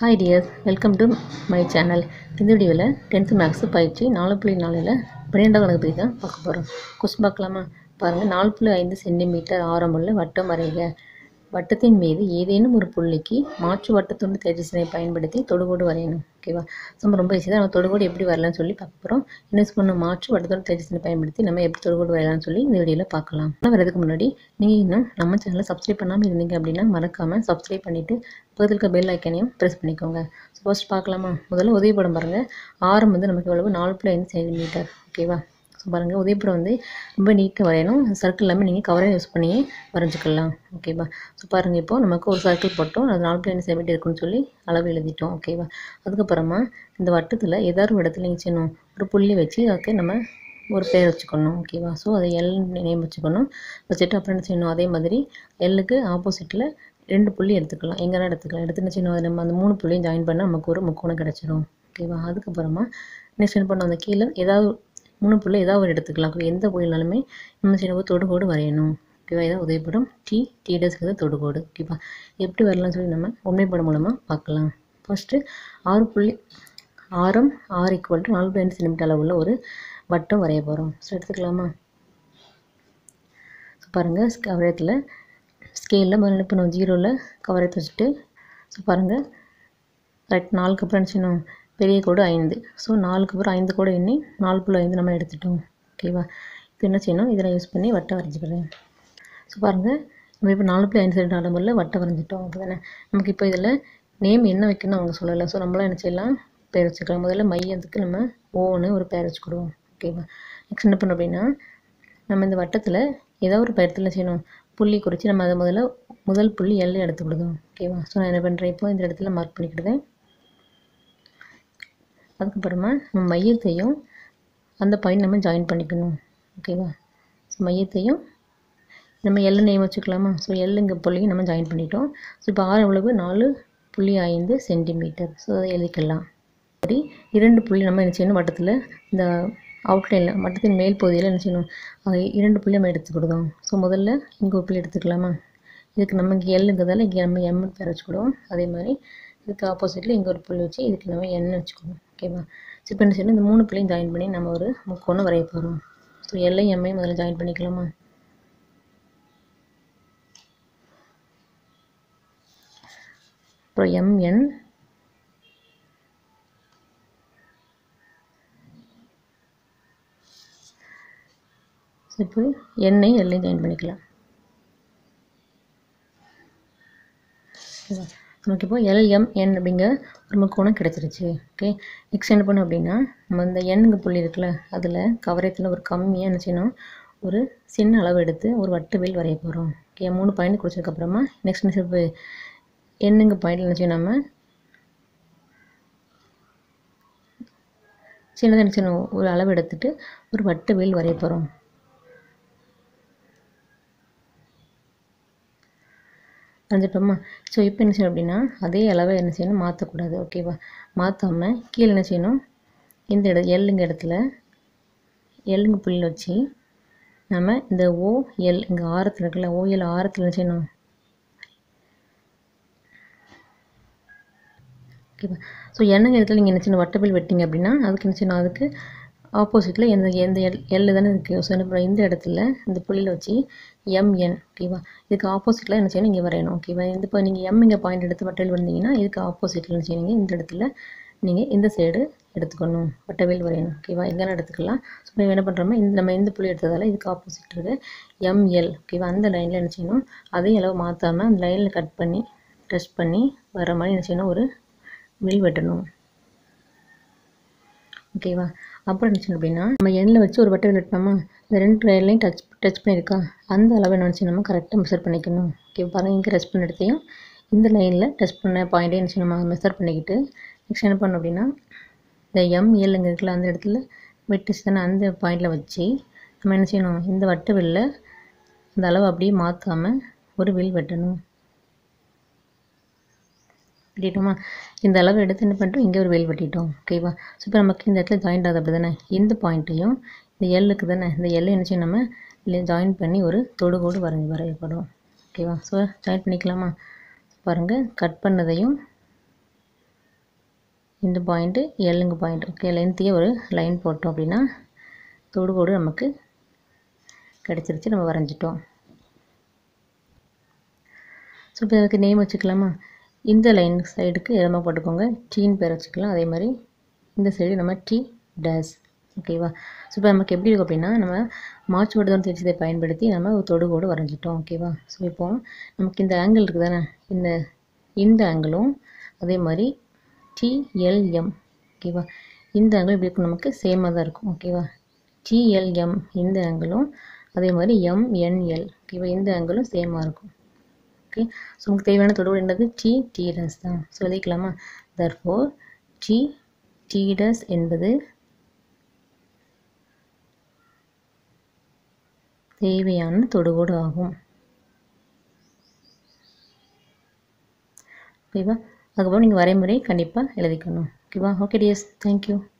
hi dears welcome to my channel இந்த வீடியோவில் tenth maths பயிற்சி நாலு புள்ளி நாலில் பன்னிரெண்டாம் கணக்கு பற்றி தான் பார்க்க போகிறோம் கொஸ்டின் பார்க்கலாமா பாருங்கள் நாலு புள்ளி ஐந்து சென்டிமீட்டர் ஆரமுள்ள வட்டம் வரைக வட்டத்தின் மீது ஏதேனும் ஒரு புள்ளிக்கு மாற்று வட்டத்துண்டு தேஜஸினை பயன்படுத்தி தொடுகோடு வரையணும் ஓகேவா நம்ம ரொம்ப ஈஸி தான் நம்ம தொடுகோடு எப்படி வரலாம்னு சொல்லி பார்க்க போகிறோம் இன்வெஸ்ட் பண்ண மாற்று வட்டத்தோடு தேஜஸினை பயன்படுத்தி நம்ம எப்படி தொடுகோடு வரையலாம்னு சொல்லி இந்த வீடியோவில் பார்க்கலாம் ஆனால் வரதுக்கு முன்னாடி நீங்கள் இன்னும் நம்ம சேனலை சப்ஸ்கிரைப் பண்ணாமல் இருந்தீங்க அப்படின்னா மறக்காமல் சப்ஸ்கிரைப் பண்ணிவிட்டு பக்கத்தில் இருக்க பெல் ஐக்கனையும் ப்ரெஸ் பண்ணிக்கோங்க ஸோ ஃபர்ஸ்ட் பார்க்கலாமா முதல்ல உதவிப்படம் பாருங்கள் ஆரம் வந்து நமக்கு எவ்வளவு நாலு புள்ளி ஐந்து சென்டிமீட்டர் ஓகேவா ஸோ பாருங்கள் உதவிப்படம் வந்து ரொம்ப நீட்டாக வரையணும் சர்க்கிள் எல்லாமே நீங்கள் கவரை யூஸ் பண்ணி வரைஞ்சிக்கலாம் ஓகேவா ஸோ பாருங்கள் இப்போது நமக்கு ஒரு சர்க்கிள் போட்டோம் அது நாலு புள்ளி ஐந்து சென்டிமீட்டர் இருக்குன்னு சொல்லி அளவு எழுதிட்டோம் ஓகேவா அதுக்கப்புறமா இந்த வட்டத்தில் ஏதாவது ஒரு இடத்துல நீங்கள் செய்யணும் ஒரு புள்ளி வச்சு அதுக்கு நம்ம ஒரு பேர் வச்சுக்கணும் ஓகேவா ஸோ அதை எல் நேம் வச்சுக்கணும் வச்சுட்டு அப்புறம் என்ன செய்யணும் அதே மாதிரி எல்லுக்கு ஆப்போசிட்டில் ரெண்டு புள்ளி எடுத்துக்கலாம் எங்கன்னா எடுத்துக்கலாம் எடுத்து என்ன செய்யணும் அதை நம்ம அந்த மூணு புள்ளியும் ஜாயின் பண்ணால் நமக்கு ஒரு முக்கோணம் கிடச்சிரும் ஓகேவா அதுக்கப்புறமா நெக்ஸ்ட் என்ன பண்ணோம் அந்த கீழே ஏதாவது மூணு புள்ளி ஏதாவது ஒரு எடுத்துக்கலாம் எந்த புள்ளினாலுமே நம்ம செய்யணும் ஒரு தொடுகோடு வரையணும் ஓகேவா இதான் உதவிப்படம் டி டீடஸ்க்கு தொடுகோடு ஓகேவா எப்படி வரலாம்னு சொல்லி நம்ம உண்மைப்படம் மூலமாக பார்க்கலாம் ஃபஸ்ட்டு ஆறு புள்ளி ஆரம் ஆறு ஈக்குவல் டு நாலு புள்ளி ரெண்டு சென்டிமீட்டர் அளவுள்ள ஒரு வட்டம் வரைய போகிறோம் ஸோ எடுத்துக்கலாமா ஸோ பாருங்கள் கவரத்தில் ஸ்கேலில் முதல்ல இப்போ நம்ம ஜீரோவில் கவரத்தை வச்சுட்டு ஸோ பாருங்கள் ரைட் நாலுக்கு அப்புறம் என்ன செய்யணும் பெரிய கோடு ஐந்து ஸோ நாலுக்கு அப்புறம் ஐந்து கோடு எண்ணி நாலு புள்ளி ஐந்து நம்ம எடுத்துட்டோம் ஓகேவா இப்போ என்ன செய்யணும் இதில் யூஸ் பண்ணி வட்டம் வரைஞ்சிக்கிறேன் ஸோ பாருங்கள் நம்ம இப்போ நாலு புள்ளி ஐந்து சென்ட் அளவில் வட்டம் வரைஞ்சிட்டோம் ஓகே தானே நமக்கு இப்போ இதில் நேம் என்ன வைக்கணும்னு அவங்க சொல்லலை ஸோ நம்மளாம் என்ன செய்யலாம் பேர் வச்சுக்கலாம் முதல்ல மையத்துக்கு நம்ம ஓன்னு ஒரு பேர் வச்சுக்கிடுவோம் ஓகேவா நெக்ஸ்ட் என்ன பண்ணோம் அப்படின்னா நம்ம இந்த வட்டத்தில் ஏதோ ஒரு இடத்துல செய்யணும் புள்ளி குறித்து நம்ம அதை முதல்ல முதல் புள்ளி எல்லை எடுத்துக்கிடுதோம் ஓகேவா ஸோ நான் என்ன பண்ணுறேன் இப்போ இந்த இடத்துல மார்க் பண்ணிக்கிடுவேன் அதுக்கப்புறமா நம்ம மையத்தையும் அந்த பாயிண்ட் நம்ம ஜாயின் பண்ணிக்கணும் ஓகேவா ஸோ மையத்தையும் நம்ம எல்லை நேம் வச்சுக்கலாமா ஸோ எல்லுங்க புள்ளியும் நம்ம ஜாயின் பண்ணிட்டோம் ஸோ இப்போ ஆறு எவ்வளவு நாலு புள்ளி ஐந்து சென்டிமீட்டர் ஸோ அதை எழுதிக்கலாம் சரி இரண்டு புள்ளி நம்ம என்ன செய்யணும் வட்டத்தில் இந்த அவுட்லைனில் வட்டத்தின் மேல் பகுதியில் என்ன செய்யணும் அது இரண்டு புள்ளி நம்ம எடுத்துக்கிடுதோம் ஸோ முதல்ல இங்கே ஒரு புள்ளி எடுத்துக்கலாமா இதுக்கு நம்ம இங்கே எல்லுங்கிறதால இங்கே நம்ம எம் பேர் வச்சுக்கிடுவோம் அதே மாதிரி இதுக்கு ஆப்போசிட்டில் இங்கே ஒரு புள்ளி வச்சு இதுக்கு நம்ம என் வச்சுக்கணும் ஓகேவா ஸோ இப்போ என்ன செய்யணும் இந்த மூணு புள்ளியும் ஜாயின் பண்ணி நம்ம ஒரு முக்கோணம் வரைய போகிறோம் ஸோ எல்லையும் எம்மையும் முதல்ல ஜாயின் பண்ணிக்கலாமா அப்புறம் எம்என் ஸோ இப்போ எண்ணெய் எல்லையும் ஜாயின் பண்ணிக்கலாம் நமக்கு இப்போ எல்எம்என் அப்படிங்கிற ஒரு முக்கோணம் கிடச்சிருச்சு ஓகே நெக்ஸ்ட் என்ன பண்ணோம் அப்படின்னா நம்ம இந்த எண்ணுங்க புள்ளி இருக்குல்ல அதில் கவரத்தில் ஒரு கம்மியாக என்ன செய்யணும் ஒரு சின்ன அளவு எடுத்து ஒரு வட்டு வில் வரைய போகிறோம் ஓகே மூணு பாயிண்ட் குடிச்சதுக்கப்புறமா நெக்ஸ்ட் என்ன இப்போ எண்ணுங்க பாயிண்டில் என்ன செய்யணும் நம்ம சின்னதாக என்ன செய்யணும் ஒரு அளவு எடுத்துட்டு ஒரு வட்டு வில் வரைய போகிறோம் வரைஞ்சிட்டோமா ஸோ இப்போ என்ன செய்யணும் அப்படின்னா அதே அளவை என்ன செய்யணும் மாற்றக்கூடாது ஓகேவா மாற்றாமல் கீழே என்ன செய்யணும் இந்த இட எல்லுங்க இடத்துல எல்லுங்க புள்ளியில் வச்சு நம்ம இந்த ஓ எல் இங்கே ஆரத்தில் இருக்குல்ல ஓஎல் ஆரத்தில் என்ன செய்யணும் ஓகேவா ஸோ எண்ணெய் இடத்துல நீங்கள் என்ன செய்யணும் வட்டப்பில் வெட்டிங்க அப்படின்னா அதுக்கு என்ன செய்யணும் அதுக்கு ஆப்போசிட்டில் எந்த எந்த எல் எல் தானே இருக்குது ஸோ என்ன இந்த இடத்துல இந்த புள்ளியில் வச்சு எம்என் ஓகேவா இதுக்கு ஆப்போசிட்டில் என்ன செய்யணும் இங்கே வரையணும் ஓகேவா இந்த இப்போ நீங்கள் எம் இங்கே பாயிண்ட் எடுத்து வட்டவில் வந்தீங்கன்னா இதுக்கு ஆப்போசிட்டில் என்ன செய்யணுங்க இந்த இடத்துல நீங்கள் இந்த சைடு எடுத்துக்கணும் வட்டவில் வரையணும் ஓகேவா எங்கே எடுத்துக்கலாம் ஸோ இப்போ என்ன பண்ணுறோமோ இந்த நம்ம இந்த புள்ளி எடுத்ததால் இதுக்கு ஆப்போசிட் இருக்குது எம்எல் ஓகேவா அந்த லைனில் என்ன செய்யணும் அதே அளவு மாற்றாமல் அந்த லைனில் கட் பண்ணி டச் பண்ணி வர மாதிரி என்ன செய்யணும் ஒரு வில் வெட்டணும் ஓகேவா அப்புறம் என்ன செய்யணும் அப்படின்னா நம்ம எண்ணில் வச்சு ஒரு வட்டை வெட்டினோமா இந்த ரெண்டு லைன்லையும் டச் டச் பண்ணியிருக்கா அந்த அளவை என்ன செய்யணும் நம்ம கரெக்டாக மெஷர் பண்ணிக்கணும் ஓகே பாருங்கள் இங்கே டச் பண்ண இடத்தையும் இந்த லைனில் டச் பண்ண பாயிண்ட்டையும் என்ன செய்யணும் நம்ம மெஷர் பண்ணிக்கிட்டு நெக்ஸ்ட் என்ன பண்ணணும் அப்படின்னா இந்த எம் ஏழுங்க இருக்குல்ல அந்த இடத்துல வெட்டுச்சு தானே அந்த பாயிண்டில் வச்சு நம்ம என்ன செய்யணும் இந்த வட்ட வில்ல அந்த அளவு அப்படியே மாற்றாமல் ஒரு வில் வெட்டணும் வெட்டிட்டோமா இந்த அளவு எடுத்து என்ன பண்ணிட்டோம் இங்கே ஒரு வேல் வெட்டிட்டோம் ஓகேவா ஸோ இப்போ நமக்கு இந்த இடத்துல ஜாயிண்ட் ஆகுது அப்படி தானே இந்த பாயிண்ட்டையும் இந்த எல்லுக்கு தானே இந்த எல்லை என்ன செய்யணும் நம்ம இல்லை ஜாயின் பண்ணி ஒரு தொடுகோடு வரைஞ்சி வரையப்படும் ஓகேவா ஸோ ஜாயின் பண்ணிக்கலாமா பாருங்கள் கட் பண்ணதையும் இந்த பாயிண்ட்டு எல்லுங்க பாயிண்ட் ஓகே லென்த்தையே ஒரு லைன் போட்டோம் அப்படின்னா தொடுகோடு நமக்கு கிடச்சிருச்சு நம்ம வரைஞ்சிட்டோம் ஸோ இப்போ அதுக்கு நேம் வச்சுக்கலாமா இந்த லைன் சைடுக்கு எதமாக போட்டுக்கோங்க டீன்னு பேர் வச்சுக்கலாம் அதே மாதிரி இந்த சைடு நம்ம டி டேஸ் ஓகேவா ஸோ இப்போ நமக்கு எப்படி இருக்கும் அப்படின்னா நம்ம மார்ச் வட்டதம் தெரிச்சதை பயன்படுத்தி நம்ம ஒரு தொடுகோடு வரைஞ்சிட்டோம் ஓகேவா ஸோ இப்போ நமக்கு இந்த ஆங்கிள் இருக்குது தானே இந்த இந்த ஆங்கிளும் அதே மாதிரி டிஎல்எம் ஓகேவா இந்த ஆங்கிள் இப்படி இருக்கும் நமக்கு சேமாக தான் இருக்கும் ஓகேவா டிஎல்எம் இந்த ஆங்கிளும் அதே மாதிரி எம்என்எல் ஓகேவா இந்த ஆங்கிளும் சேமாக இருக்கும் ஓகே ஸோ நமக்கு தேவையான தொடுகோடு என்னது டி டிடஸ் தான் ஸோ எழுதிக்கலாமா தர்ஃபோர் டி டிடஸ் என்பது தேவையான தொடுகோடு ஆகும் ஓகேவா அதுக்கப்புறம் நீங்கள் வரைமுறை கண்டிப்பாக எழுதிக்கணும் ஓகேவா ஓகே டிஎஸ் தேங்க்யூ